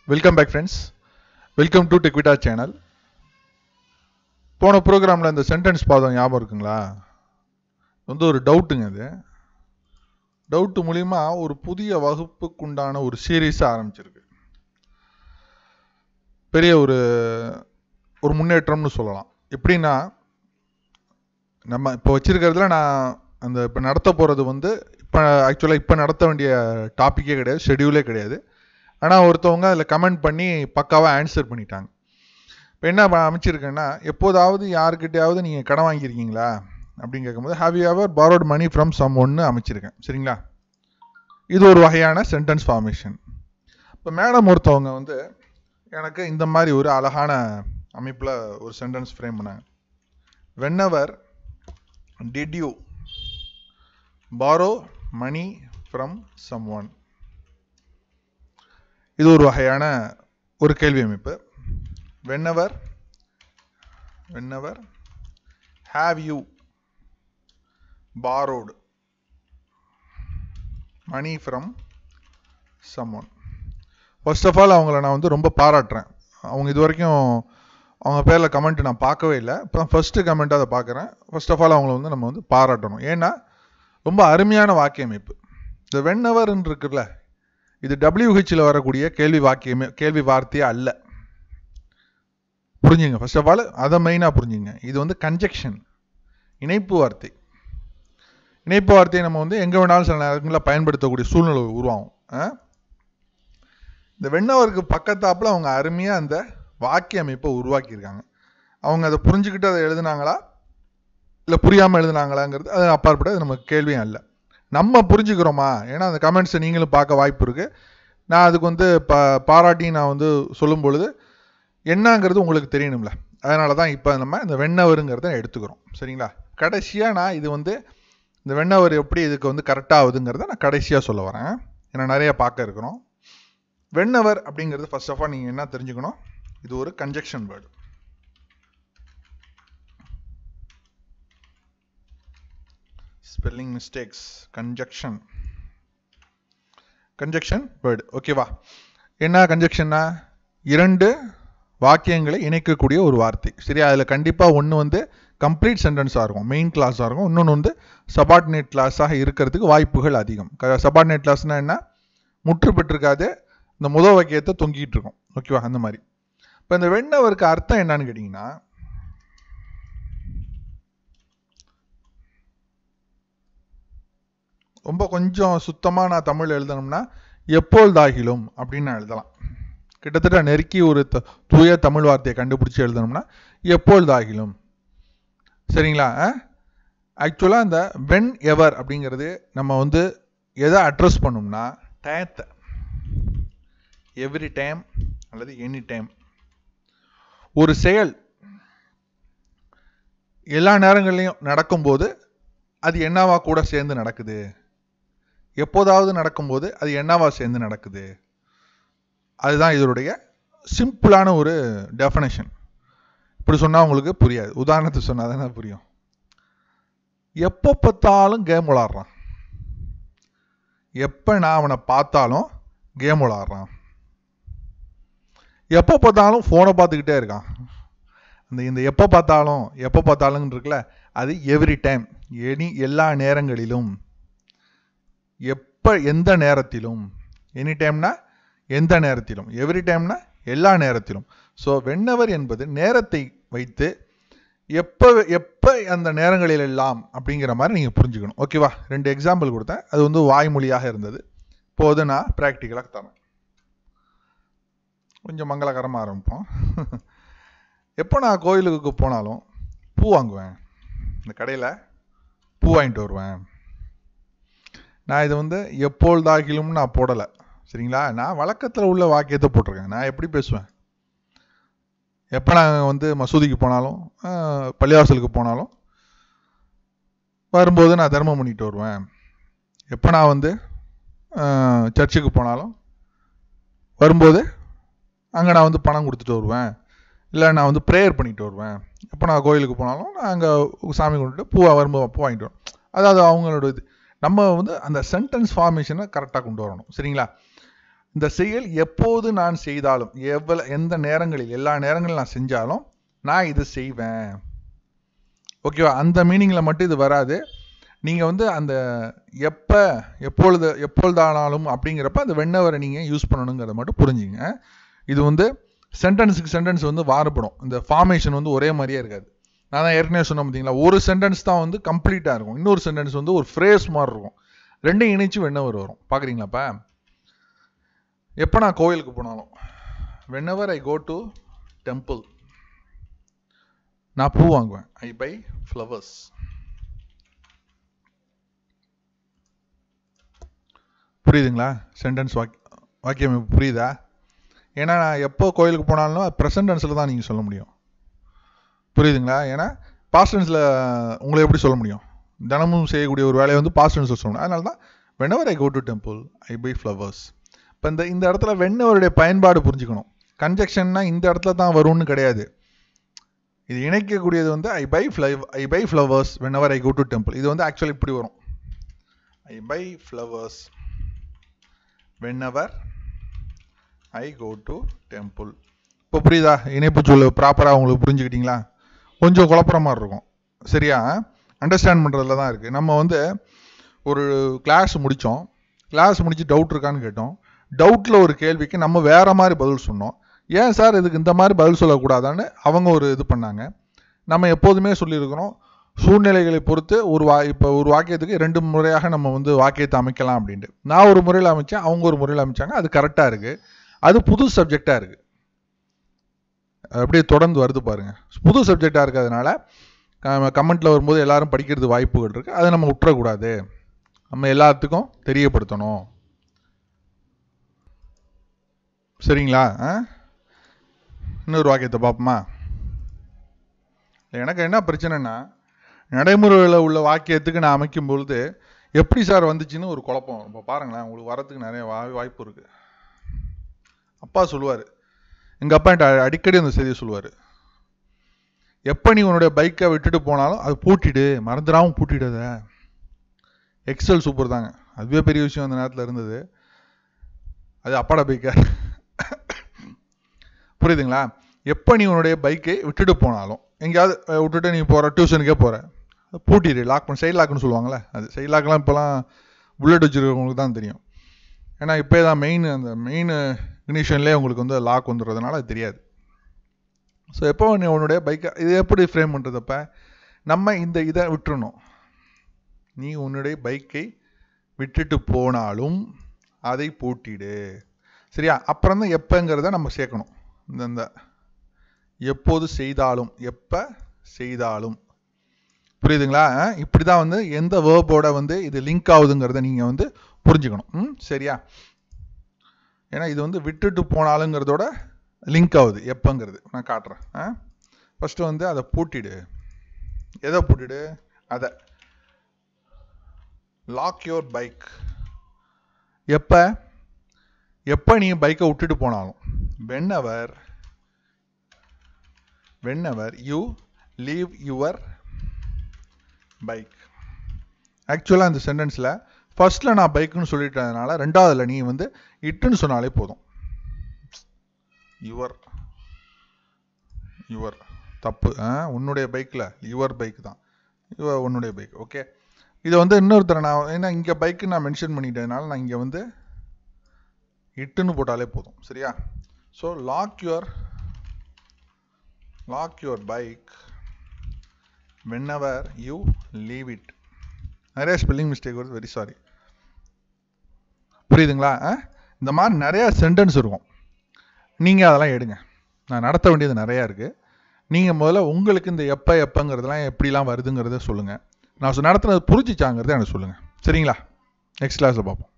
Welcome back friends welcome to டெக்விட்டா channel போன ப்ரோக்ராமில் இந்த சென்டென்ஸ் பார்த்தோம் ஞாபகம் இருக்குங்களா வந்து ஒரு டவுட்டுங்க இது டவுட்டு மூலிமா ஒரு புதிய வகுப்புக்குண்டான ஒரு சீரீஸ் ஆரம்பிச்சிருக்கு பெரிய ஒரு ஒரு முன்னேற்றம்னு சொல்லலாம் எப்படின்னா நம்ம இப்போ வச்சிருக்கிறதுல நான் அந்த இப்போ நடத்த போகிறது வந்து இப்போ ஆக்சுவலாக இப்போ நடத்த வேண்டிய டாப்பிக்கே கிடையாது ஷெடியூலே கிடையாது ஆனால் ஒருத்தவங்க அதில் கமெண்ட் பண்ணி பக்காவாக ஆன்சர் பண்ணிட்டாங்க இப்போ என்ன ப- அமைச்சிருக்கேன்னா எப்போதாவது யாருக்கிட்டையாவது நீங்கள் கடன் வாங்கியிருக்கீங்களா அப்படின்னு கேட்கும்போது have you ever borrowed money from some ஒன்று அமைச்சிருக்கேன் சரிங்களா இது ஒரு வகையான சென்டென்ஸ் ஃபார்மேஷன் இப்போ மேடம் ஒருத்தவங்க வந்து எனக்கு இந்த மாதிரி ஒரு அழகான அமைப்பில் ஒரு சென்டென்ஸ் ஃப்ரேம் பண்ணாங்க whenever did you borrow money from some one இது ஒரு வகையான ஒரு கேள்வி அமைப்பு whenever whenever have you borrowed money from someone first of all அவங்கள நான் வந்து ரொம்ப பாராட்டுறேன் அவங்க இது வரைக்கும் அவங்க பேரில் கமெண்ட் நான் பார்க்கவே இல்லை இப்போ தான் ஃபஸ்ட்டு கமெண்ட் அதை பார்க்குறேன் ஃபர்ஸ்ட் ஆஃப் ஆல் அவங்கள வந்து நம்ம வந்து பாராட்டணும் ஏன்னா ரொம்ப அருமையான வாக்கிய அமைப்பு இந்த வென்னவர்ன்னு இருக்குல்ல இது டபிள்யூஹெச்சில் வரக்கூடிய கேள்வி வாக்கியமே கேள்வி வார்த்தையே அல்ல புரிஞ்சுங்க ஃபர்ஸ்ட் ஆஃப் ஆல் அதை மெயினாக புரிஞ்சுங்க இது வந்து கன்ஜெக்ஷன் இணைப்பு வார்த்தை இணைப்பு வார்த்தையை நம்ம வந்து எங்கே வேணாலும் சில நேரங்களில் பயன்படுத்தக்கூடிய சூழ்நிலை உருவாகும் ஆ? இந்த வெண்ணவருக்கு பக்கத்தாப்புல அவங்க அருமையாக அந்த வாக்கிய அமைப்பை உருவாக்கியிருக்காங்க அவங்க அதை புரிஞ்சுக்கிட்டு அதை எழுதுனாங்களா இல்லை புரியாமல் எழுதுனாங்களாங்கிறது அது அப்பாற்பட்ட அது நமக்கு கேள்வியும் அல்ல நம்ம புரிஞ்சுக்கிறோமா ஏன்னா அந்த கமெண்ட்ஸை நீங்களும் பார்க்க வாய்ப்பு இருக்குது நான் அதுக்கு வந்து பா பாராட்டி நான் வந்து சொல்லும் பொழுது என்னங்கிறது உங்களுக்கு தெரியணும்ல அதனால தான் இப்போ நம்ம இந்த வெண்ணவருங்கிறத எடுத்துக்கிறோம் சரிங்களா கடைசியாக நான் இது வந்து இந்த வெண்ணவர் எப்படி இதுக்கு வந்து கரெக்டாக ஆகுதுங்கிறத நான் கடைசியாக சொல்ல வரேன் ஏன்னா நிறைய பார்க்க இருக்கிறோம் வெண்ணவர் அப்படிங்கிறது ஃபர்ஸ்ட் ஆஃப் ஆல் நீங்கள் என்ன தெரிஞ்சுக்கணும் இது ஒரு conjunction word spelling mistakes conjunction conjunction word ஓகேவா என்ன கன்ஜெக்ஷன்னா இரண்டு வாக்கியங்களை இணைக்கக்கூடிய ஒரு வார்த்தை சரியா அதில் கண்டிப்பாக ஒன்று வந்து கம்ப்ளீட் சென்டென்ஸாக இருக்கும் மெயின் கிளாஸாக இருக்கும் இன்னொன்று வந்து சபார்டினேட் கிளாஸாக இருக்கிறதுக்கு வாய்ப்புகள் அதிகம் சபார்டினேட் கிளாஸ்னா என்ன முற்று பெற்றிருக்காது இந்த முதல் வாக்கியத்தை தொங்கிட்டு இருக்கும் ஓகேவா அந்த மாதிரி இப்போ இந்த வெண்ணவருக்கு அர்த்தம் என்னன்னு கேட்டிங்கன்னா ரொம்ப கொஞ்சம் சுத்தமாக நான் தமிழ் எழுதணும்னா எப்பொழுதாகிலும் அப்படின்னு நான் எழுதலாம் கிட்டத்தட்ட நெருக்கி ஒரு த- தூய தமிழ் வார்த்தையை கண்டுபிடிச்சி எழுதணும்னா எப்பொழுதாகிலும் சரிங்களா ஆக்சுவலாக இந்த வென் எவர் அப்படிங்கிறது நம்ம வந்து எதை அட்ரஸ் பண்ணோம்னா டயத்தை எவ்ரி டைம் அல்லது எனி டைம் ஒரு செயல் எல்லா நேரங்கள்லையும் நடக்கும்போது அது என்னவா கூட சேர்ந்து நடக்குது எப்போதாவது நடக்கும்போது அது என்னவா சேர்ந்து நடக்குது அதுதான் இதனுடைய சிம்பிளான ஒரு டெஃபனேஷன் இப்படி சொன்னால் உங்களுக்கு புரியாது உதாரணத்துக்கு சொன்னால் தானே புரியும் எப்போ பார்த்தாலும் கேம் விளாட்றான் எப்போ நான் அவனை பார்த்தாலும் கேம் விளாட்றான் எப்போ பார்த்தாலும் ஃபோனை பார்த்துக்கிட்டே இருக்கான் அந்த இந்த எப்போ பார்த்தாலும் எப்போ பார்த்தாலும் இருக்குல்ல அது எவ்ரி டைம் எனி எல்லா நேரங்களிலும் எப்போ எந்த நேரத்திலும் எனி டைம்னா எந்த நேரத்திலும் எவ்ரி டைம்னா எல்லா நேரத்திலும் ஸோ வெண்ணவர் என்பது நேரத்தை வைத்து எப்போ எப்போ அந்த நேரங்களில் எல்லாம் அப்படிங்கிற மாதிரி நீங்கள் புரிஞ்சுக்கணும் ஓகேவா ரெண்டு எக்ஸாம்பிள் கொடுத்தேன் அது வந்து வாய்மொழியாக இருந்தது இப்போது நான் ப்ராக்டிக்கலாக தரேன் கொஞ்சம் மங்களகரமாக ஆரம்பிப்போம் எப்போ நான் கோயிலுக்கு போனாலும் பூ வாங்குவேன் இந்த கடையில் பூ வாங்கிட்டு வருவேன் நான் இது வந்து எப்பொழுதாகிலும் நான் போடலை சரிங்களா நான் வழக்கத்தில் உள்ள வாக்கியத்தை போட்டிருக்கேன் நான் எப்படி பேசுவேன் எப்போ நான் வந்து மசூதிக்கு போனாலும் ஆஹ், பள்ளிவாசலுக்கு போனாலும் வரும்போது நான் தர்மம் பண்ணிட்டு வருவேன் எப்போ நான் வந்து ஆஹ், சர்ச்சுக்கு போனாலும் வரும்போது அங்கே நான் வந்து பணம் கொடுத்துட்டு வருவேன் இல்லை நான் வந்து ப்ரேயர் பண்ணிட்டு வருவேன் எப்போ நான் கோயிலுக்கு போனாலும் நான் அங்கே சாமி கொண்டுட்டு பூவை வரும்போது பூ வாங்கிட்டு வருவேன் அதாவது அவங்களோட இது நம்ம வந்து அந்த சென்டென்ஸ் ஃபார்மேஷனை கரெக்டாக கொண்டு வரணும் சரிங்களா இந்த செயல் எப்போது நான் செய்தாலும் எவ்வளவு எந்த நேரங்களில் எல்லா நேரங்களில் நான் செஞ்சாலும் நான் இது செய்வேன் ஓகேவா அந்த மீனிங்கில் மட்டும் இது வராது நீங்கள் வந்து அந்த எப்போ எப்பொழுது எப்பொழுதானாலும் அப்படிங்கிறப்ப அந்த வெண்ணவரை நீங்கள் யூஸ் பண்ணணுங்கிறத மட்டும் புரிஞ்சுங்க இது வந்து சென்டென்ஸுக்கு சென்டென்ஸ் வந்து மாறுபடும் இந்த ஃபார்மேஷன் வந்து ஒரே மாதிரியே இருக்காது நான் தான் ஏற்கனவே சொன்ன பார்த்தீங்களா ஒரு சென்டென்ஸ் தான் வந்து கம்ப்ளீட்டாக இருக்கும் இன்னொரு சென்டென்ஸ் வந்து ஒரு ஃப்ரேஸ் மாதிரி இருக்கும் ரெண்டையும் இணைச்சு வெண்ணவர் வரும் பார்க்குறீங்களாப்பா எப்போ நான் கோயிலுக்கு போனாலும் வெண்ணவர் ஐ கோ டு டெம்பிள் நான் பூ வாங்குவேன் ஐ பை ஃப்ளவர்ஸ் புரியுதுங்களா சென்டென்ஸ் வாக் வாக்கியம் இப்ப புரியுதா ஏன்னா நான் எப்போ கோயிலுக்கு போனாலும் ப்ரெசன்ட் டென்ஸில் தான் நீங்கள் சொல்ல முடியும் புரியுதுங்களா ஏன்னா பாஸ்ட் டென்ஸில் உங்களை எப்படி சொல்ல முடியும் தினமும் செய்யக்கூடிய ஒரு வேலையை வந்து பாஸ்ட் டென்ஸில் சொல்லணும் அதனால தான் whenever I go to temple I buy flowers இப்போ இந்த இந்த இடத்துல வெண்ணவருடைய பயன்பாடு புரிஞ்சுக்கணும் கன்ஜெக்ஷன்னா இந்த இடத்துல தான் வரும்னு கிடையாது இது இணைக்கக்கூடியது வந்து I buy flow I buy flowers whenever I go to temple இது வந்து ஆக்சுவலி இப்படி வரும் I buy flowers whenever I go to temple இப்போ புரியுதா இணைப்பு சொல்லு ப்ராப்பராக உங்களுக்கு புரிஞ்சுக்கிட்டீங்களா கொஞ்சம் குழப்புற மாதிரி இருக்கும் சரியா அண்டர்ஸ்டாண்ட் பண்ணுறதுல தான் இருக்குது நம்ம வந்து ஒரு கிளாஸ் முடித்தோம் கிளாஸ் முடிச்சு டவுட் இருக்கான்னு கேட்டோம் டவுட்டில் ஒரு கேள்விக்கு நம்ம வேற மாதிரி பதில் சொன்னோம் ஏன் சார் இதுக்கு இந்த மாதிரி பதில் சொல்லக்கூடாதான்னு அவங்க ஒரு இது பண்ணாங்க நம்ம எப்போதுமே சொல்லியிருக்கிறோம் சூழ்நிலைகளை பொறுத்து ஒரு வா இப்போ ஒரு வாக்கியத்துக்கு ரெண்டு முறையாக நம்ம வந்து வாக்கியத்தை அமைக்கலாம் அப்படின்ட்டு நான் ஒரு முறையில் அமைச்சேன் அவங்க ஒரு முறையில் அமைச்சாங்க அது கரெக்டாக இருக்குது அது புது சப்ஜெக்டாக இருக்குது அப்படியே தொடர்ந்து வருது பாருங்க புது சப்ஜெக்டாக இருக்கிறதுனால கமெண்ட்டில் வரும்போது எல்லாரும் படிக்கிறது வாய்ப்புகள் இருக்குது அதை நம்ம விட்டுறக்கூடாது நம்ம எல்லாத்துக்கும் தெரியப்படுத்தணும் சரிங்களா ஆ இன்னொரு வாக்கியத்தை பார்ப்போமா எனக்கு என்ன பிரச்சனைனா நடைமுறையில் உள்ள வாக்கியத்துக்கு நான் அமைக்கும் பொழுது எப்படி சார் வந்துச்சுன்னு ஒரு குழப்பம் இப்போ பாருங்களேன் உங்களுக்கு வரத்துக்கு நிறைய வா வாய்ப்பு இருக்குது அப்பா சொல்லுவார் எங்கள் அப்பா என்கிட்ட அடிக்கடி அந்த செய்தியை சொல்லுவார் எப்போ நீ உன்னுடைய பைக்கை விட்டுட்டு போனாலும் அது பூட்டிடு மறந்துடாமல் பூட்டிடாத எக்ஸல் சூப்பர் தாங்க அதுவே பெரிய விஷயம் அந்த நேரத்தில் இருந்தது அது அப்பாட பைக்கா புரியுதுங்களா எப்போ நீ உன்னுடைய பைக்கை விட்டுட்டு போனாலும் எங்கேயாவது அஹ், விட்டுட்டு நீ போகிற டியூஷனுக்கே போகிற பூட்டிடு லாக் பண்ண சைட் லாக்னு சொல்லுவாங்கள்ல அது சைட் லாக்லாம் இப்போலாம் புல்லட் வச்சுருக்கவங்களுக்கு தான் தெரியும் ஏன்னா இப்போ தான் மெயின் அந்த மெயின் இக்னிஷன்லேயே உங்களுக்கு வந்து லாக் வந்துடுறதுனால அது தெரியாது ஸோ எப்போ நீ உன்னுடைய பைக்கை இது எப்படி ஃப்ரேம் பண்ணுறதப்ப நம்ம இந்த இதை விட்டுறணும் நீ உன்னுடைய பைக்கை விட்டுட்டு போனாலும் அதை பூட்டிடு சரியா அப்புறம் தான் எப்போங்கிறத நம்ம சேர்க்கணும் இந்த இந்த எப்போது செய்தாலும் எப்போ செய்தாலும் புரியுதுங்களா இப்படி தான் வந்து எந்த வேர்போட வந்து இது லிங்க் ஆகுதுங்கிறத நீங்கள் வந்து புரிஞ்சுக்கணும் ம் சரியா ஏன்னா இது வந்து விட்டுட்டு போனாலுங்கிறதோட லிங்க் ஆகுது எப்போங்கிறது நான் காட்டுறேன் ஆ ஃபஸ்ட்டு வந்து அதை பூட்டிடு எதை பூட்டிடு அதை லாக் யுவர் பைக் எப்போ எப்போ நீ பைக்கை விட்டுட்டு போனாலும் whenever whenever you leave your bike ஆக்சுவலாக அந்த சென்டென்ஸில் ஃபர்ஸ்ட்டில் நான் பைக்குன்னு சொல்லிட்டதுனால ரெண்டாவதுல நீ வந்து இட்டுன்னு சொன்னாலே போதும் யுவர் யுவர் தப்பு ஆ உன்னுடைய பைக்கில் யுவர் பைக் தான் யுவர் உன்னுடைய பைக் ஓகே இதை வந்து இன்னொருத்தர் நான் ஏன்னா இங்கே பைக்கு நான் மென்ஷன் பண்ணிட்டதுனால நான் இங்கே வந்து இட்டுன்னு போட்டாலே போதும் சரியா so lock your lock your bike whenever you leave it நிறைய ஸ்பெல்லிங் மிஸ்டேக் வருது வெரி சாரி புரியுதுங்களா ஆ? இந்த மாதிரி நிறைய சென்டென்ஸ் இருக்கும் நீங்கள் அதெல்லாம் எடுங்க நான் நடத்த வேண்டியது நிறையா இருக்குது நீங்கள் முதல்ல உங்களுக்கு இந்த எப்போ எப்போங்கிறதெல்லாம் எப்படிலாம் வருதுங்கிறத சொல்லுங்கள் நான் சொ- நடத்துனது புரிஞ்சிச்சாங்கிறத எனக்கு சொல்லுங்கள் சரிங்களா நெக்ஸ்ட் கிளாஸில் பார்ப்போம்